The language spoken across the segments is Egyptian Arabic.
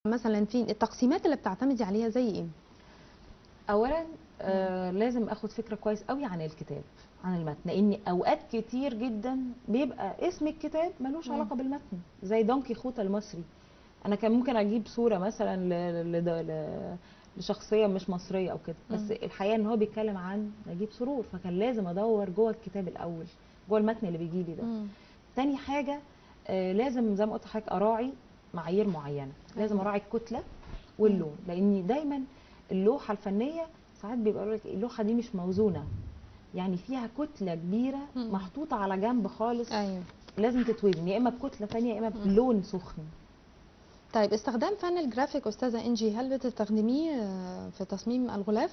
مثلا في التقسيمات اللي بتعتمدي عليها زي ايه اولا آه لازم اخد فكره كويس قوي عن الكتاب عن المتن لان اوقات كتير جدا بيبقى اسم الكتاب ملوش مم. علاقه بالمتن زي دون كيخوت المصري انا كان ممكن اجيب صوره مثلا ل... ل... ل... لشخصيه مش مصريه او كده بس مم. الحقيقه ان هو بيتكلم عن نجيب سرور فكان لازم ادور جوه الكتاب الاول جوه المتن اللي بيجي لي ده تاني حاجه آه لازم زي ما قلت لحضرتك اراعي معايير معينه لازم أيوة. اراعي الكتله واللون لان دايما اللوحه الفنيه ساعات بيبقى يقول لك اللوحه دي مش موزونه يعني فيها كتله كبيره مم. محطوطه على جنب خالص ايوه لازم تتوزن يا اما بكتله ثانيه يا اما مم. بلون سخن طيب استخدام فن الجرافيك استاذه انجي هل بتستخدميه آه، في تصميم الغلاف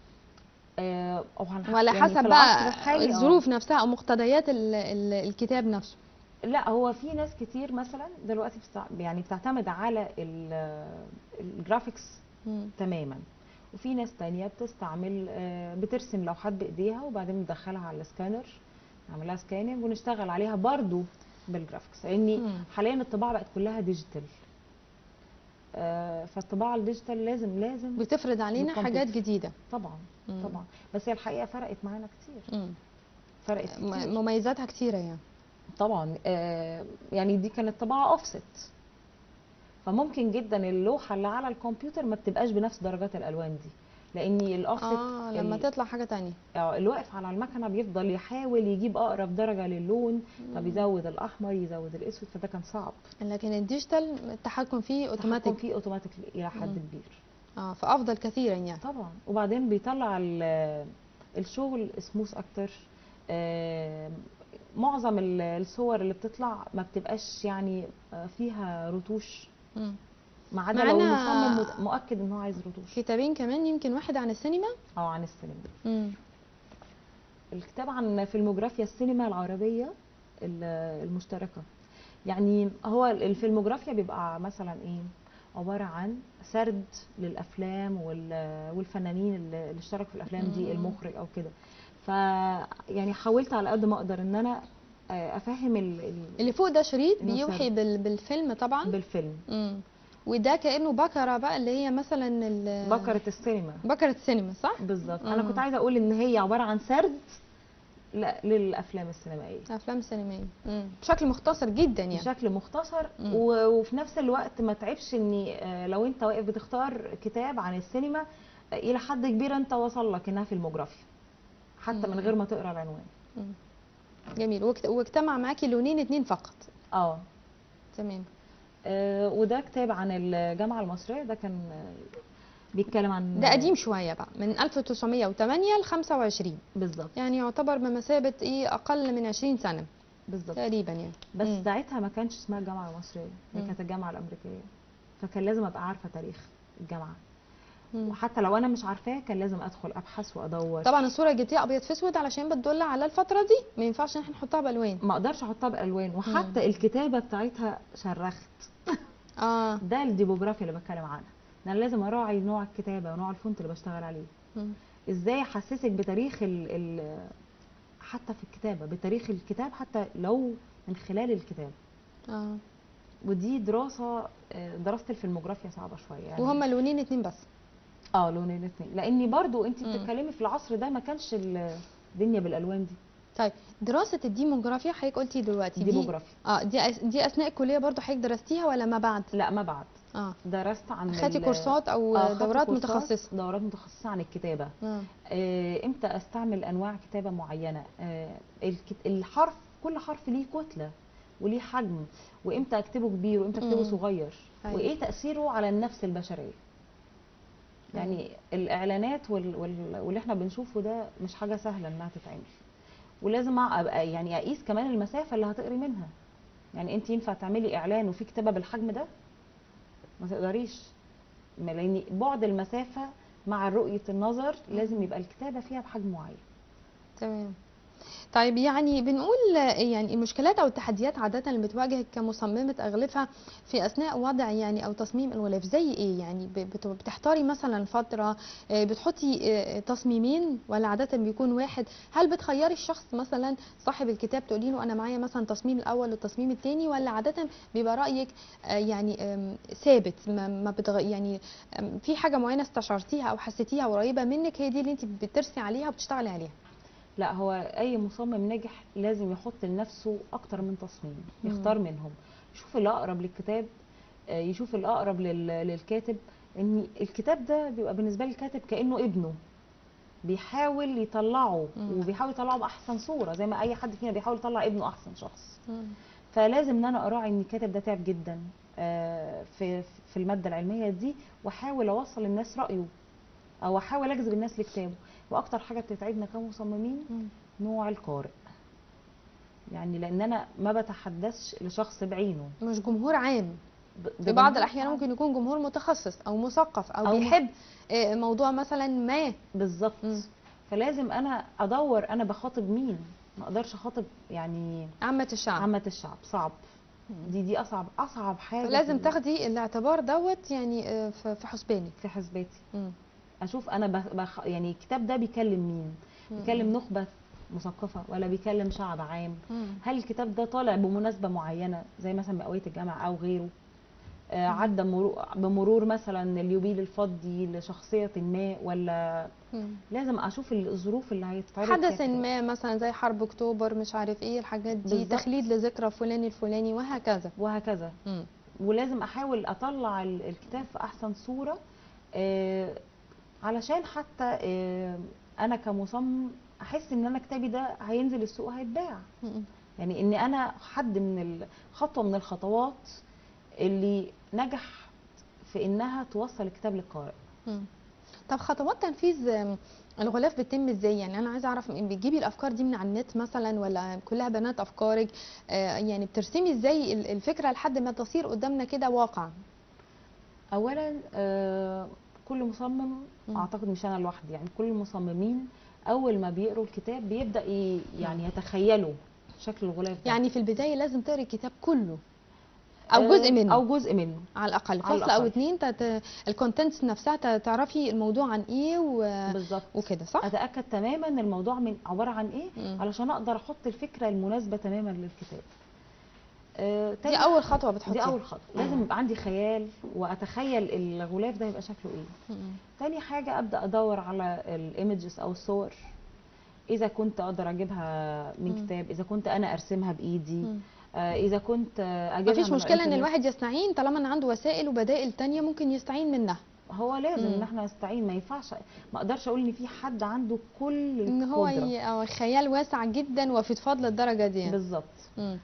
آه أو هنح- ولا يعني حسب في بقى العصر الحالي، آه. الظروف نفسها او مقتضيات ال- ال- الكتاب نفسه لا هو في ناس كتير مثلا دلوقتي بتع... يعني بتعتمد على ال- الجرافيكس مم. تماما وفي ناس تانية بتستعمل آه، بترسم لوحات بايديها وبعدين ندخلها على السكانر نعملها سكاننج ونشتغل عليها برضو بالجرافيكس لان مم. حاليا الطباعه بقت كلها ديجيتال آه، فالطباعه الديجيتال لازم لازم بتفرض علينا بالكمبيوتر. حاجات جديده طبعا مم. طبعا بس هي الحقيقه فرقت معانا كتير مم. فرقت كتير م- مميزاتها كتيره يعني طبعا آه، يعني دي كانت طباعه اوفست فممكن جدا اللوحه اللي على الكمبيوتر ما بتبقاش بنفس درجات الالوان دي لان الاوفست اه لما ال- تطلع حاجه تانية آه، اللي واقف على المكنه بيفضل يحاول يجيب اقرب درجه للون مم. فبيزود الاحمر يزود الاسود فده كان صعب لكن الديجيتال التحكم فيه التحكم اوتوماتيك فيه اوتوماتيك الى حد مم. كبير اه فافضل كثيرا يعني طبعا وبعدين بيطلع ال- الشغل سموث اكتر آه، معظم ال- الصور اللي بتطلع ما بتبقاش يعني آه، فيها رتوش مم. ما عدا لو معانا- المصمم مت- مؤكد ان هو عايز رتوش كتابين كمان يمكن واحد عن السينما او عن السينما مم. الكتاب عن فيلموجرافيا السينما العربية ال- المشتركة يعني هو الفيلموجرافيا بيبقى مثلا ايه عبارة عن سرد للأفلام وال- والفنانين اللي اللي اشتركوا في الأفلام دي مم. المخرج أو كده ف يعني حاولت على قد ما أقدر إن أنا آه، أفهم ال- ال- اللي فوق ده شريط إنه بيوحي سرد. بال... بالفيلم طبعا بالفيلم مم. وده كانه بكره بقى اللي هي مثلا ال... بكرة السينما بكره السينما صح بالظبط أنا مم. كنت عايزة أقول إن هي عبارة عن سرد لا للأفلام السينمائية افلام سينمائيه مم. بشكل مختصر جدا يعني بشكل مختصر مم. و- وفي نفس الوقت ما تعبش ان آه، لو انت واقف بتختار كتاب عن السينما آه، الى حد كبير انت وصل لك انها فيلموجرافيا حتى من مم. غير ما تقرا العنوان مم. جميل واجت- واجتمع معاكي لونين اتنين فقط اه تمام آه، وده كتاب عن الجامعه المصريه ده كان آه، بيتكلم عن ده قديم شويه بقى من 1908 ل 25 بالظبط يعني يعتبر بمثابه ايه اقل من 20 سنه بالظبط تقريبا يعني بس مم. ساعتها ما كانش اسمها الجامعه المصريه هي مم. كانت الجامعه الامريكيه فكان لازم ابقى عارفه تاريخ الجامعه مم. وحتى لو انا مش عارفاه كان لازم ادخل ابحث وادور طبعا الصوره جبتيها ابيض في اسود علشان بتدل على الفتره دي ما ينفعش ان احنا نحطها بالوان ما اقدرش احطها بالوان وحتى الكتابه بتاعتها شرخت اه ده الديبوجرافيا اللي بتكلم عنها إن انا لازم اراعي نوع الكتابه ونوع الفونت اللي بشتغل عليه مم. ازاي احسسك بتاريخ ال ال حتى في الكتابه بتاريخ الكتاب حتى لو من خلال الكتاب اه ودي دراسه آه، دراسه الفيلموجرافيا صعبه شويه يعني وهما لونين اتنين بس اه لونين اتنين لاني برضو انت مم. بتتكلمي في العصر ده ما كانش الدنيا بالالوان دي طيب دراسه الديموغرافيا حضرتك قلتي دلوقتي دي ديموجرافيا اه دي أس- دي اثناء الكليه برضو حضرتك درستيها ولا ما بعد لا ما بعد اه درست عن خدتي ال- كورسات او آه، خدت دورات كورسات، متخصصه دورات متخصصه عن الكتابه اه آه، امتى استعمل انواع كتابه معينه آه، الكت- الحرف كل حرف ليه كتله وليه حجم وامتى اكتبه كبير وامتى اكتبه مم. صغير أيوة. وايه تاثيره على النفس البشريه يعني الاعلانات وال... وال... واللي احنا بنشوفه ده مش حاجه سهله انها تتعمل ولازم ابقى يعني اقيس كمان المسافه اللي هتقري منها يعني انت ينفع تعملي اعلان وفي كتابه بالحجم ده ما تقدريش ما- لان بعد المسافه مع رؤيه النظر لازم يبقى الكتابه فيها بحجم معين تمام طيب يعني بنقول يعني المشكلات او التحديات عاده اللي بتواجهك كمصممه اغلفه في اثناء وضع يعني او تصميم الغلاف زي ايه يعني ب- بت- بتحتاري مثلا فتره آه، بتحطي آه، تصميمين ولا عاده بيكون واحد هل بتخيري الشخص مثلا صاحب الكتاب تقولي له انا معايا مثلا تصميم الاول والتصميم الثاني ولا عاده بيبقى رايك آه، يعني آم، ثابت ما ما بتغ... يعني آم، في حاجه معينه استشعرتيها او حسيتيها قريبه منك هي دي اللي انت بترسي عليها وبتشتغلي عليها لا هو اي مصمم ناجح لازم يحط لنفسه اكتر من تصميم مم. يختار منهم يشوف اللي اقرب للكتاب آه، يشوف اللي اقرب لل- للكاتب ان الكتاب ده بيبقى بالنسبه للكاتب كانه ابنه بيحاول يطلعه مم. وبيحاول يطلعه باحسن صوره زي ما اي حد فينا بيحاول يطلع ابنه احسن شخص فلازم ان انا اراعي ان الكاتب ده تعب جدا آه، في في الماده العلميه دي واحاول اوصل للناس رايه او احاول اجذب الناس لكتابه واكتر حاجه بتتعبنا كمصممين مم. نوع القارئ يعني لان انا ما بتحدثش لشخص بعينه مش جمهور عام ب- في بعض بجمهور الاحيان عام. ممكن يكون جمهور متخصص او مثقف او, أو م- بيحب آه، موضوع مثلا ما بالظبط مم. فلازم انا ادور انا بخاطب مين ما اقدرش اخاطب يعني عامه الشعب عامه الشعب صعب دي دي اصعب اصعب حاجه لازم في- تاخدي الاعتبار دوت يعني آه، في في حسبانك في حسباتي مم. اشوف انا بخ... بخ... يعني الكتاب ده بيكلم مين مم. بيكلم نخبه مثقفه ولا بيكلم شعب عام مم. هل الكتاب ده طالع بمناسبه معينه زي مثلا مئويه الجامعه او غيره آه عدى مرو... بمرور مثلا اليوبيل الفضي لشخصيه ما ولا مم. لازم اشوف الظروف اللي هيتعرض حدث فيها الكتاب. ما مثلا زي حرب اكتوبر مش عارف ايه الحاجات دي بالظبط. تخليد لذكرى فلان الفلاني وهكذا وهكذا مم. ولازم احاول اطلع ال- الكتاب في احسن صوره آه علشان حتى آه انا كمصمم احس ان انا كتابي ده هينزل السوق هيتباع مم. يعني ان انا حد من الخطوه من الخطوات اللي نجح في انها توصل الكتاب للقارئ مم. طب خطوات تنفيذ آم، الغلاف بتتم ازاي يعني انا عايزه اعرف بتجيبي الافكار دي من على النت مثلا ولا كلها بنات افكارك آه، يعني بترسمي ازاي ال- الفكره لحد ما تصير قدامنا كده واقع اولا آه كل مصمم مم. اعتقد مش انا لوحدي يعني كل المصممين اول ما بيقروا الكتاب بيبدا ي- يعني يتخيلوا شكل الغلاف ده يعني في البدايه لازم تقري الكتاب كله او آه، جزء منه او جزء منه على الاقل على فصل او الأقل. اتنين تت... الكونتنتس نفسها ت- تعرفي الموضوع عن ايه و... بالظبط وكده صح اتاكد تماما الموضوع من عباره عن ايه مم. علشان اقدر احط الفكره المناسبه تماما للكتاب آه، دي تاني اول خطوه دي بتحطيها اول خطوه لازم يبقى عندي خيال واتخيل الغلاف ده يبقى شكله ايه مم. تاني حاجه ابدا ادور على الايمجز او الصور اذا كنت اقدر اجيبها من مم. كتاب اذا كنت انا ارسمها بايدي مم. آه، اذا كنت آه، اجيبها مفيش من مشكله ان الإنترنت. الواحد يستعين طالما ان عنده وسائل وبدائل تانية ممكن يستعين منها هو لازم مم. ان احنا نستعين ما ينفعش ما اقدرش اقول ان في حد عنده كل ان هو القدرة. ي... أو خيال واسع جدا وفضفاض للدرجه دي يعني. بالظبط مم.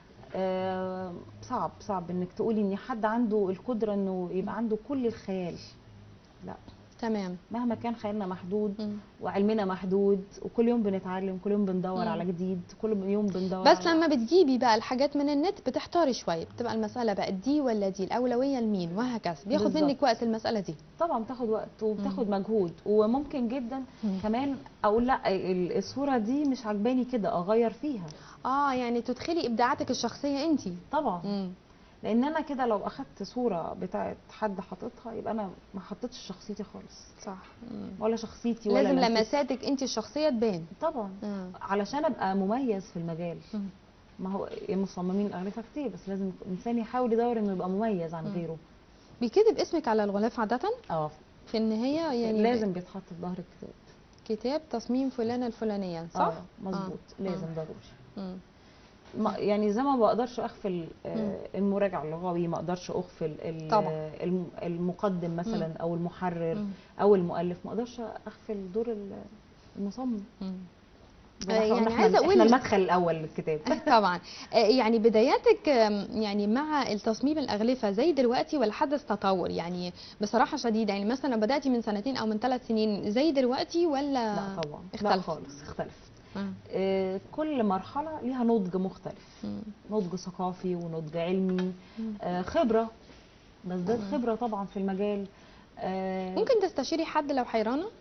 آه صعب صعب انك تقولي ان حد عنده القدره انه يبقى عنده كل الخيال لا تمام مهما كان خيالنا محدود مم. وعلمنا محدود وكل يوم بنتعلم كل يوم بندور مم. على جديد كل يوم بندور بس على لما بتجيبي بقى الحاجات من النت بتحتاري شويه بتبقى المساله بقى دي ولا دي الاولويه لمين وهكذا بياخد بالظبط. منك وقت المساله دي طبعا بتاخد وقت وبتاخد مجهود وممكن جدا مم. كمان اقول لا ال- الصوره دي مش عجباني كده اغير فيها اه يعني تدخلي ابداعاتك الشخصيه انت طبعا لان انا كده لو اخدت صوره بتاعت حد حاططها يبقى انا ما حطيتش شخصيتي خالص صح مم. ولا شخصيتي ولا لازم لمستي. لمساتك انت الشخصيه تبان طبعا مم. علشان ابقى مميز في المجال مم. ما هو المصممين الاغلفه كتير بس لازم الانسان يحاول يدور انه يبقى مميز عن مم. غيره بيكتب اسمك على الغلاف عاده اه في النهايه يعني لازم بيتحط في ظهر الكتاب كتاب تصميم فلانه الفلانيه صح اه مظبوط آه. لازم آه. ضروري مم. ما يعني زي ما بقدرش اغفل آه، مم. المراجع اللغوي ما اقدرش اغفل ال- طبعا. الم- المقدم مثلا مم. او المحرر مم. او المؤلف ما اقدرش اغفل دور ال- المصمم مم. زي ما آه، احنا يعني قلنا عايزة احنا, أقول- احنا المدخل الاول للكتاب طبعا آه، يعني بداياتك آم، يعني مع التصميم الاغلفه زي دلوقتي ولا حدث تطور يعني بصراحه شديده يعني مثلا لو بداتي من سنتين او من ثلاث سنين زي دلوقتي ولا لا طبعا لا اختلف خالص اختلف مم. آه، كل مرحله ليها نضج مختلف مم. نضج ثقافي ونضج علمي مم. آه، خبره بزداد مم. خبره طبعا في المجال آه، ممكن تستشيري حد لو حيرانه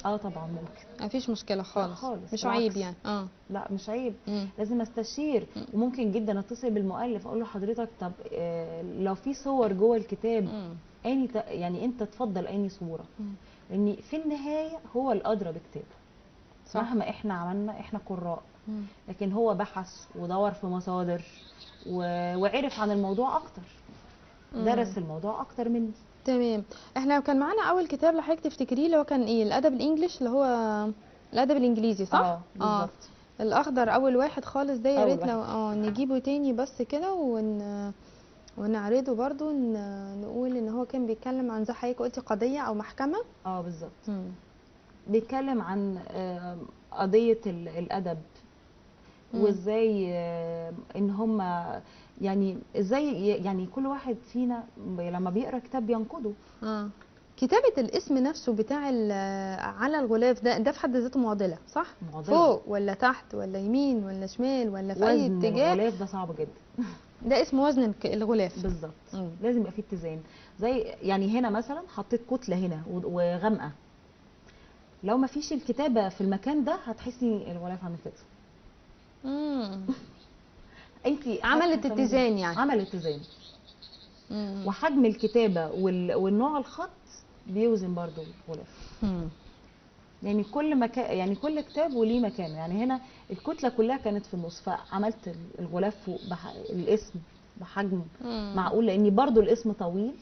اه طبعا ممكن مفيش مشكله خالص خالص، مش بالعكس. عيب يعني اه لا مش عيب مم. لازم استشير وممكن جدا اتصل بالمؤلف اقول له حضرتك طب آه، لو في صور جوه الكتاب مم. اني ت- يعني انت تفضل اني صوره مم. لان في النهايه هو الادرى بكتابه صح. مهما احنا عملنا احنا قراء مم. لكن هو بحث ودور في مصادر و... وعرف عن الموضوع اكتر مم. درس الموضوع اكتر مني تمام احنا كان معانا اول كتاب لحضرتك تفتكريه اللي هو كان ايه الادب الانجليش اللي هو الادب الانجليزي صح اه بالظبط الاخضر اول واحد خالص ده يا أول ريت لو اه نجيبه تاني بس كده ون ونعرضه برضو ن- نقول ان هو كان بيتكلم عن زي حضرتك قلتي قضيه او محكمه اه بالظبط مم. بيتكلم عن آه، قضيه ال- الادب مم. وازاي آه، ان هم يعني ازاي ي- يعني كل واحد فينا لما بيقرا كتاب بينقده اه كتابة الاسم نفسه بتاع ال- على الغلاف ده ده في حد ذاته معضلة صح؟ معضلة. فوق ولا تحت ولا يمين ولا شمال ولا في أي وزن اتجاه الغلاف ده صعب جدا ده اسمه وزن الك- الغلاف بالظبط مم. لازم يبقى فيه اتزان زي يعني هنا مثلا حطيت كتله هنا و- وغامقه لو ما فيش الكتابه في المكان ده هتحسي الغلاف عامل كده مم. انت عملت اتزان يعني. عمل اتزان مم. وحجم الكتابه وال... والنوع الخط بيوزن برضو الغلاف مم. يعني كل مكان يعني كل كتاب وليه مكان يعني هنا الكتله كلها كانت في النص فعملت ال- الغلاف فوق بح... الاسم بحجم مم. معقول لاني برضو الاسم طويل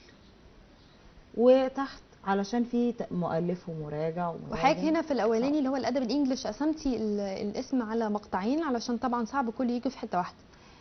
وتحت علشان في ت- مؤلف ومراجع ومراجع. وحضرتك هنا في الاولاني اللي هو الادب الانجليش قسمتي ال- الاسم على مقطعين علشان طبعا صعب كله يجي في حته واحده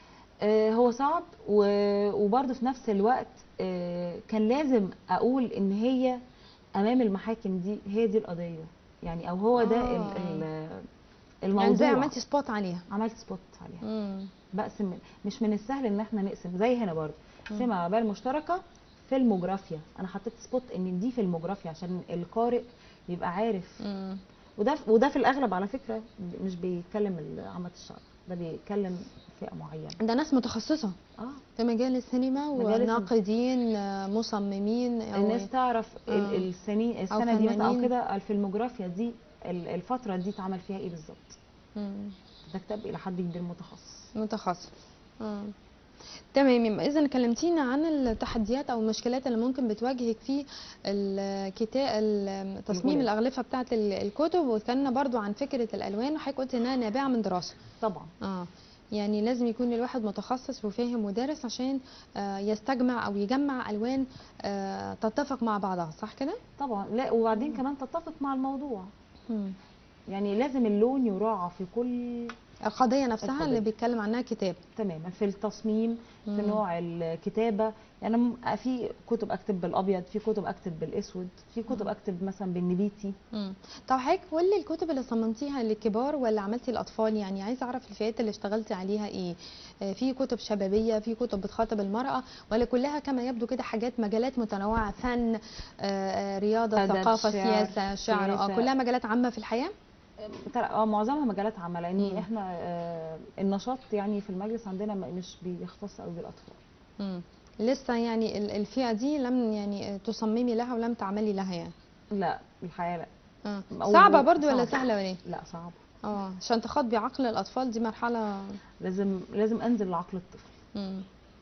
آه هو صعب و- وبرضه في نفس الوقت آه كان لازم اقول ان هي امام المحاكم دي هي دي القضيه يعني او هو ده آه. ال- ال- يعني زي الموضوع عملتي سبوت عليها عملت سبوت عليها مم. بقسم مش من السهل ان احنا نقسم زي هنا برضه مم. في معابر مشتركه في المجرافيا انا حطيت سبوت ان دي في المجرافيا عشان القارئ يبقى عارف مم. وده وده في الاغلب على فكره مش بيتكلم عامه الشعب ده بيتكلم فئه معينه ده ناس متخصصه اه في مجال السينما مجال السينما. وناقدين آه، مصممين أو الناس تعرف آه. ال- السنين السنه دي مثلا او فنانين. كده الفيلموجرافيا دي ال- الفتره دي اتعمل فيها ايه بالظبط مم. ده كتاب الى حد كبير متخصص متخصص آه. تمام يبقى اذا كلمتينا عن التحديات او المشكلات اللي ممكن بتواجهك في الكتاب تصميم الغلاف. الاغلفه بتاعه ال- الكتب واتكلمنا برضو عن فكره الالوان وحضرتك قلت انها نابعه من دراسه طبعا اه يعني لازم يكون الواحد متخصص وفاهم ودارس عشان آه، يستجمع او يجمع الوان آه، تتفق مع بعضها صح كده طبعا لا وبعدين كمان تتفق مع الموضوع مم. يعني لازم اللون يراعى في كل القضيه نفسها القضية. اللي بيتكلم عنها كتاب تماما في التصميم في مم. نوع الكتابه يعني م- في كتب اكتب بالابيض في كتب اكتب بالاسود في كتب اكتب مثلا بالنبيتي مم. طب حضرتك كل الكتب اللي صممتيها للكبار ولا عملتي الاطفال يعني عايزه اعرف الفئات اللي اشتغلتي عليها ايه آه، في كتب شبابيه في كتب بتخاطب المراه ولا كلها كما يبدو كده حاجات مجالات متنوعه فن آه، آه، رياضه أدب، ثقافه شعر، سياسه شعر اه سياسة. كلها مجالات عامه في الحياه ترى اه معظمها مجالات عامه لان مم. احنا آه النشاط يعني في المجلس عندنا م- مش بيختص قوي بالاطفال مم. لسه يعني ال- الفئه دي لم يعني آه، تصممي لها ولم تعملي لها يعني لا الحياه لا آه. أو- صعبه برضو ولا صعبة. سهله ولا ايه لا صعب اه عشان تخاطبي عقل الاطفال دي مرحله لازم لازم انزل لعقل الطفل مم.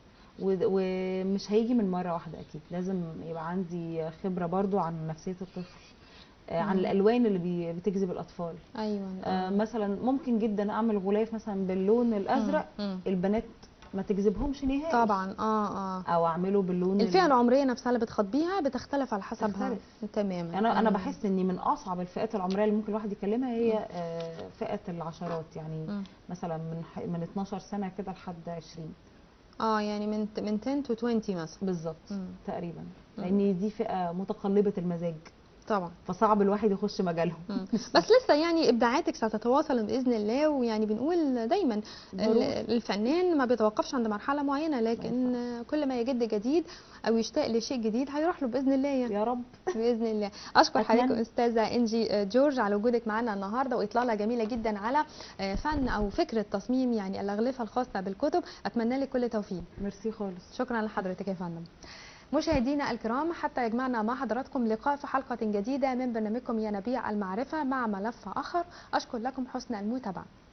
و- ومش هيجي من مره واحده اكيد لازم يبقى عندي خبره برضو عن نفسيه الطفل آه، عن مم. الالوان اللي بي- بتجذب الاطفال ايوه آه، مثلا ممكن جدا اعمل غلاف مثلا باللون الازرق مم. البنات ما تجذبهمش نهائي طبعا اه اه او اعمله باللون الفئه ال- العمريه نفسها اللي بتخاطبيها بتختلف على حسبها تختلف. تماما انا انا مم. بحس اني من اصعب الفئات العمريه اللي ممكن الواحد يكلمها هي آه، فئه العشرات يعني مم. مثلا من ح- من 12 سنه كده لحد 20 اه يعني من من 10 to 20 مثلا بالظبط مم. تقريبا مم. لان دي فئه متقلبه المزاج طبعا فصعب الواحد يخش مجالهم مم. بس لسه يعني ابداعاتك ستتواصل باذن الله ويعني بنقول دايما ضروري. ال- الفنان ما بيتوقفش عند مرحله معينه لكن كل ما يجد جديد او يشتاق لشيء جديد هيروح له باذن الله يعني يا رب باذن الله اشكر أتمنى. حضرتك استاذه انجي جورج على وجودك معنا النهارده واطلاله جميله جدا على آه، فن او فكره تصميم يعني الاغلفه الخاصه بالكتب اتمنى لك كل توفيق ميرسي خالص شكرا لحضرتك يا فندم مشاهدينا الكرام حتى يجمعنا مع حضراتكم لقاء في حلقة جديدة من برنامجكم ينابيع المعرفة مع ملف آخر أشكر لكم حسن المتابعة